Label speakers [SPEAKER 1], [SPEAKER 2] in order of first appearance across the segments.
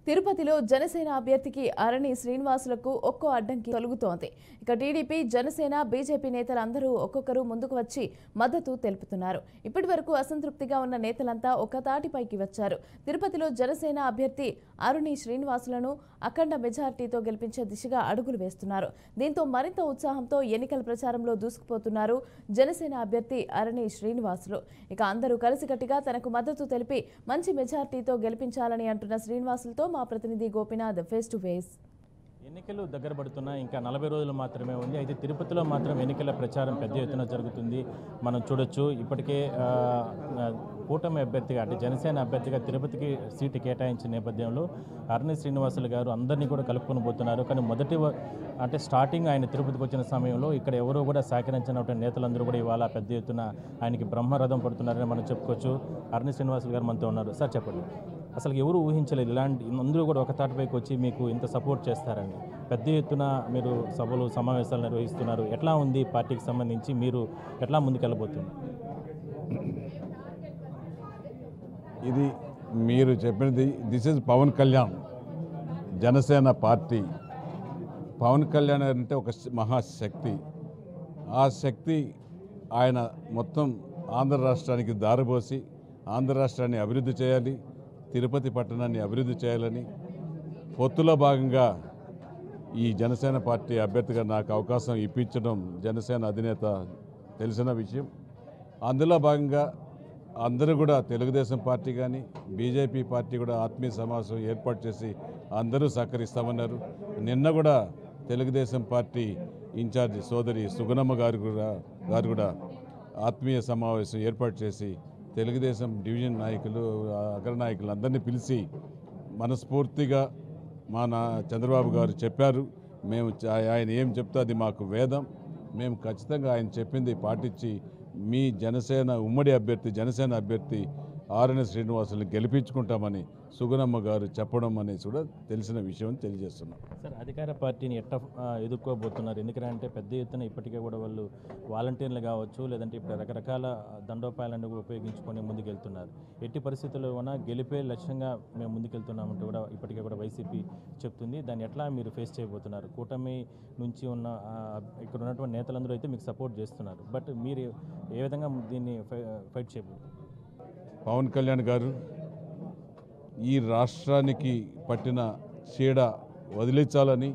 [SPEAKER 1] తిరుపతిలో జనసేన అభ్యర్థికి అరణి శ్రీనివాసులకు ఒక్కో అడ్డంకి తొలుగుతోంది ఇక టీడీపీ జనసేన బీజేపీ నేతలందరూ ఒక్కొక్కరు ముందుకు వచ్చి మద్దతు తెలుపుతున్నారు ఇప్పటి వరకు అసంతృప్తిగా ఉన్న నేతలంతా ఒక తాటిపైకి వచ్చారు తిరుపతిలో జనసేన అభ్యర్థి అరుణి శ్రీనివాసులను అఖండ మెజార్టీతో గెలిపించే దిశగా అడుగులు వేస్తున్నారు దీంతో మరింత ఉత్సాహంతో ఎన్నికల ప్రచారంలో దూసుకుపోతున్నారు జనసేన అభ్యర్థి అరణి శ్రీనివాసులు ఇక అందరూ కలిసికట్టుగా తనకు మద్దతు తెలిపి మంచి మెజార్టీతో గెలిపించాలని అంటున్న శ్రీనివాసులతో మా ప్రతినిధి గోపినాథ్ ఫేస్ టు ఫేస్
[SPEAKER 2] ఎన్నికలు దగ్గర పడుతున్నా ఇంకా నలభై రోజులు మాత్రమే ఉంది అయితే తిరుపతిలో మాత్రం ఎన్నికల ప్రచారం పెద్ద ఎత్తున జరుగుతుంది మనం చూడొచ్చు ఇప్పటికే ఆ, ఆ, కూటమి అభ్యర్థిగా అంటే జనసేన అభ్యర్థిగా తిరుపతికి సీటు కేటాయించిన నేపథ్యంలో అరణి శ్రీనివాసులు గారు అందరినీ కూడా కలుపుకొని పోతున్నారు కానీ మొదటి వ- అంటే స్టార్టింగ్ ఆయన తిరుపతికి వచ్చిన సమయంలో ఇక్కడ ఎవరో కూడా సహకరించినటువంటి నేతలందరూ కూడా ఇవాళ పెద్ద ఎత్తున ఆయనకి బ్రహ్మరథం పడుతున్నారని మనం చెప్పుకోవచ్చు అరణి శ్రీనివాసులు గారు మనతో ఉన్నారు సార్ చెప్పండి అసలు ఎవరు ఊహించలేదు ఇలాంటి అందరూ కూడా ఒక తాటిపైకి వచ్చి మీకు ఇంత సపోర్ట్ చేస్తారని పెద్ద ఎత్తున మీరు సభలు సమావేశాలు నిర్వహిస్తున్నారు ఎట్లా ఉంది పార్టీకి సంబంధించి మీరు ఎట్లా ముందుకెళ్ళబోతున్నారు
[SPEAKER 3] ఇది మీరు చెప్పినది this is Pawan Kalyan Janasena party Pawan Kalyan అంటే ఒక శ- మహాశక్తి ఆ శక్తి ఆయన మొత్తం ఆంధ్ర రాష్ట్రానికి దారిపోసి ఆంధ్ర రాష్ట్రాన్ని అభివృద్ధి చేయాలి తిరుపతి పట్టణాన్ని అభివృద్ధి చేయాలని పొత్తులో భాగంగా ఈ జనసేన పార్టీ అభ్యర్థిగా నాకు అవకాశం ఇప్పించడం జనసేన అధినేత తెలిసిన విషయం అందులో భాగంగా అందరూ కూడా తెలుగుదేశం పార్టీ కానీ బీజేపీ పార్టీ కూడా ఆత్మీయ సమావేశం ఏర్పాటు చేసి అందరూ సహకరిస్తామన్నారు నిన్న కూడా తెలుగుదేశం పార్టీ ఇన్ఛార్జి సోదరి సుగుణమ్మ గారు కూడా గారు కూడా ఆత్మీయ సమావేశం ఏర్పాటు చేసి తెలుగుదేశం డివిజన్ నాయకులు అగ్ర నాయకులు అందరినీ పిలిచి మనస్ఫూర్తిగా మా నా చంద్రబాబు గారు చెప్పారు మేము చ- ఆయన ఏం చెప్తే అది మాకు వేదం మేము ఖచ్చితంగా ఆయన చెప్పింది పాటించి మీ జనసేన ఉమ్మడి అభ్యర్థి జనసేన అభ్యర్థి ఆర్ఎన్ శ్రీనివాసుని గెలిపించుకుంటామని సుగుణమ్మ గారు చెప్పడం అనేసి కూడా తెలిసిన విషయం అని తెలియజేస్తున్నాం
[SPEAKER 2] సార్ అధికార పార్టీని ఎట్ట ఆ, ఎదుర్కోబోతున్నారు ఎందుకంటే పెద్ద ఎత్తున ఇప్పటికే కూడా వాళ్ళు వాలంటీర్లు కావచ్చు లేదంటే ఇప్పుడు రకరకాల దండోపాయాలను కూడా ఉపయోగించుకొని ముందుకెళ్తున్నారు ఎట్టి పరిస్థితుల్లో ఉన్నా గెలిపే లక్ష్యంగా మేము ముందుకెళ్తున్నామంటూ కూడా ఇప్పటికే కూడా వైసీపీ చెప్తుంది దాన్ని ఎట్లా మీరు ఫేస్ చేయబోతున్నారు కూటమి నుంచి ఉన్న ఆ, ఇక్కడ ఉన్నటువంటి నేతలందరూ అయితే మీకు సపోర్ట్ చేస్తున్నారు బట్ మీరు ఏ విధంగా దీన్ని ఫై- ఫైట్ చేయబోతున్నారు
[SPEAKER 3] పవన్ కళ్యాణ్ గారు ఈ రాష్ట్రానికి పట్టిన చీడ వదిలించాలని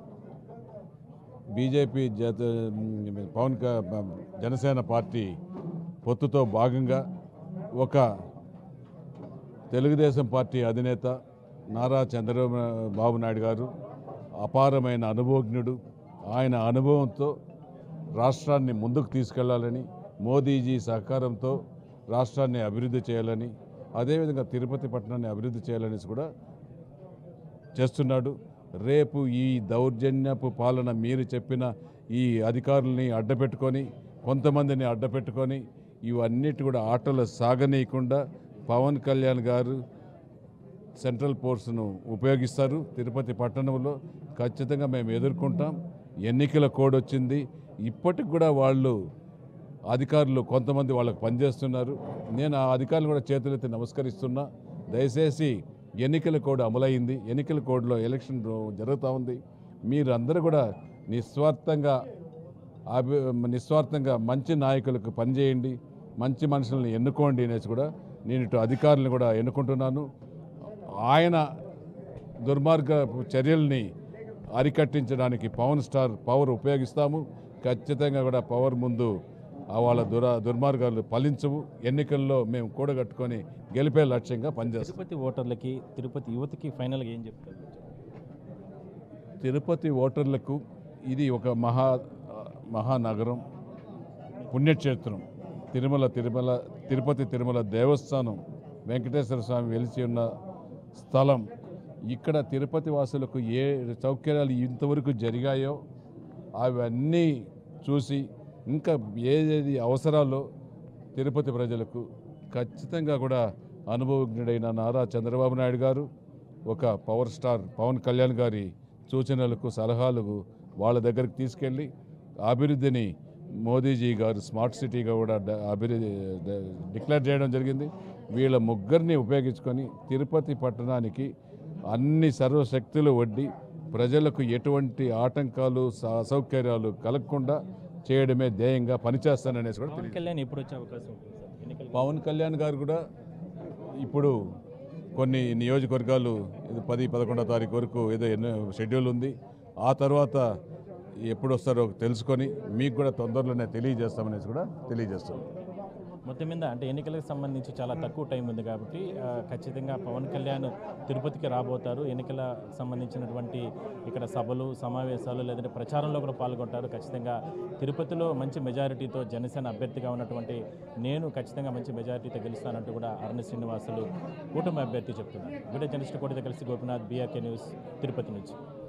[SPEAKER 3] బీజేపీ జత పవన్ క- జనసేన పార్టీ పొత్తుతో భాగంగా ఒక తెలుగుదేశం పార్టీ అధినేత నారా చంద్రబాబు నాయుడు గారు అపారమైన అనుభవజ్ఞుడు ఆయన అనుభవంతో రాష్ట్రాన్ని ముందుకు తీసుకెళ్లాలని మోదీజీ సహకారంతో రాష్ట్రాన్ని అభివృద్ధి చేయాలని అదేవిధంగా తిరుపతి పట్టణాన్ని అభివృద్ధి చేయాలని కూడా చేస్తున్నాడు రేపు ఈ దౌర్జన్యపు పాలన మీరు చెప్పిన ఈ అధికారుల్ని అడ్డపెట్టుకొని కొంతమందిని అడ్డపెట్టుకొని ఇవన్నిటి కూడా ఆటలు సాగనీయకుండా పవన్ కళ్యాణ్ గారు సెంట్రల్ ఫోర్స్ను ఉపయోగిస్తారు తిరుపతి పట్టణంలో ఖచ్చితంగా మేము ఎదుర్కొంటాం ఎన్నికల కోడ్ వచ్చింది ఇప్పటికి కూడా వాళ్ళు అధికారులు కొంతమంది వాళ్ళకు పనిచేస్తున్నారు నేను ఆ అధికారులు కూడా చేతులెత్తి నమస్కరిస్తున్నా దయచేసి ఎన్నికల కోడ్ అమలైంది ఎన్నికల కోడ్లో ఎలక్షన్ జరుగుతూ ఉంది మీరందరూ కూడా నిస్వార్థంగా అభి నిస్వార్థంగా మంచి నాయకులకు పనిచేయండి మంచి మనుషులను ఎన్నుకోండి అనేసి కూడా నేను ఇటు అధికారులను కూడా ఎన్నుకుంటున్నాను ఆయన దుర్మార్గ చర్యల్ని అరికట్టించడానికి పవన్ స్టార్ పవర్ ఉపయోగిస్తాము ఖచ్చితంగా కూడా పవర్ ముందు ఆ వాళ్ళ దుర దుర్మార్గాలు ఫలించవు ఎన్నికల్లో మేము కూడగట్టుకొని గెలిపే లక్ష్యంగా పనిచేస్తాం
[SPEAKER 2] తిరుపతి ఓటర్లకి తిరుపతి యువతకి ఫైనల్గా ఏం చెప్తారు
[SPEAKER 3] తిరుపతి ఓటర్లకు ఇది ఒక మహా మహానగరం పుణ్యక్షేత్రం తిరుమల తిరుమల తిరుపతి తిరుమల దేవస్థానం వెంకటేశ్వర స్వామి వెలిసి ఉన్న స్థలం ఇక్కడ తిరుపతి వాసులకు ఏ సౌకర్యాలు ఇంతవరకు జరిగాయో అవన్నీ చూసి ఇంకా ఏదేది అవసరాలో తిరుపతి ప్రజలకు ఖచ్చితంగా కూడా అనుభవజ్ఞుడైన నారా చంద్రబాబు నాయుడు గారు ఒక పవర్ స్టార్ పవన్ కళ్యాణ్ గారి సూచనలకు సలహాలకు వాళ్ళ దగ్గరికి తీసుకెళ్ళి అభివృద్ధిని మోదీజీ గారు స్మార్ట్ సిటీగా కూడా డ- అభివృద్ధి డ- డిక్లేర్ చేయడం జరిగింది వీళ్ళ ముగ్గురిని ఉపయోగించుకొని తిరుపతి పట్టణానికి అన్ని సర్వశక్తులు వడ్డి ప్రజలకు ఎటువంటి ఆటంకాలు స- అసౌకర్యాలు కలగకుండా చేయడమే ధ్యేయంగా పనిచేస్తాననేసి కూడా
[SPEAKER 2] పవన్
[SPEAKER 3] తెలియదు
[SPEAKER 2] కళ్యాణ్ ఎప్పుడు వచ్చే అవకాశం ఉంటుంది సార్ ఎన్నికలు
[SPEAKER 3] పవన్ కళ్యాణ్ గారు కూడా ఇప్పుడు కొన్ని నియోజకవర్గాలు ఇది పది పదకొండో తారీఖు వరకు ఏదో ఎన్నో షెడ్యూల్ ఉంది ఆ తర్వాత ఎప్పుడు వస్తారో తెలుసుకొని మీకు కూడా తొందరలోనే తెలియజేస్తామనేసి కూడా తెలియజేస్తున్నాం
[SPEAKER 2] మొత్తం మీద అంటే ఎన్నికలకు సంబంధించి చాలా తక్కువ టైం ఉంది కాబట్టి ఆ, ఖచ్చితంగా పవన్ కళ్యాణ్ తిరుపతికి రాబోతారు ఎన్నికల సంబంధించినటువంటి ఇక్కడ సభలు సమావేశాలు లేదంటే ప్రచారంలో కూడా పాల్గొంటారు ఖచ్చితంగా తిరుపతిలో మంచి మెజారిటీతో జనసేన అభ్యర్థిగా ఉన్నటువంటి నేను ఖచ్చితంగా మంచి మెజారిటీతో గెలుస్తానంటూ కూడా అరణ్య శ్రీనివాసులు కూటమి అభ్యర్థి చెప్తున్నారు వీడియో జర్నలిస్ట్ కోటితో కలిసి గోపినాథ్ బీఆర్కే న్యూస్ తిరుపతి నుంచి